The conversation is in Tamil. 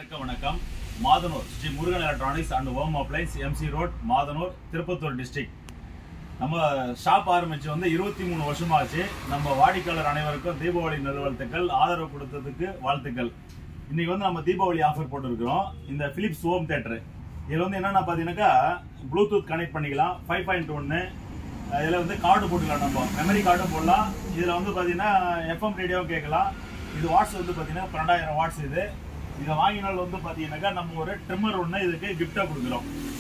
அனைவருக்கும் வணக்கம் Madhanur Sri Murugan electronics and home appliances MC road Madhanur Tirupattur district நம்ம ஷாப் ஆரம்பிச்சு வந்து இருபத்தி மூணு வருஷமாச்சு நம்ம வாடிக்கையாளர் அனைவருக்கும் தீபாவளி நல்வாழ்த்துக்கள் ஆதரவு கொடுத்ததுக்கு வாழ்த்துக்கள் இன்னைக்கு வந்து நம்ம தீபாவளி ஆஃபர் போட்டுருக்கிறோம் இந்த பிலிப்ஸ் ஹோம் தேட்டர் இதில் வந்து என்னென்ன பார்த்தீங்கன்னாக்கா ப்ளூடூத் கனெக்ட் பண்ணிக்கலாம் ஃபைவ் பாயிண்ட் ஒன்று இதில் வந்து கார்டு போட்டுக்கலாம் நம்ம மெமரி கார்டும் போடலாம் இதில் வந்து பார்த்தீங்கன்னா எஃப்எம் ரேடியோவும் கேட்கலாம் இது வாட்ஸ் வந்து பார்த்தீங்கன்னா பன்னெண்டாயிரம் வாட்ஸ் இது இதை வாங்கினால் வந்து பார்த்தீங்கன்னாக்கா நம்ம ஒரு ட்ரிம்மர் ஒன்று இதுக்கு கிஃப்டாக கொடுக்குறோம்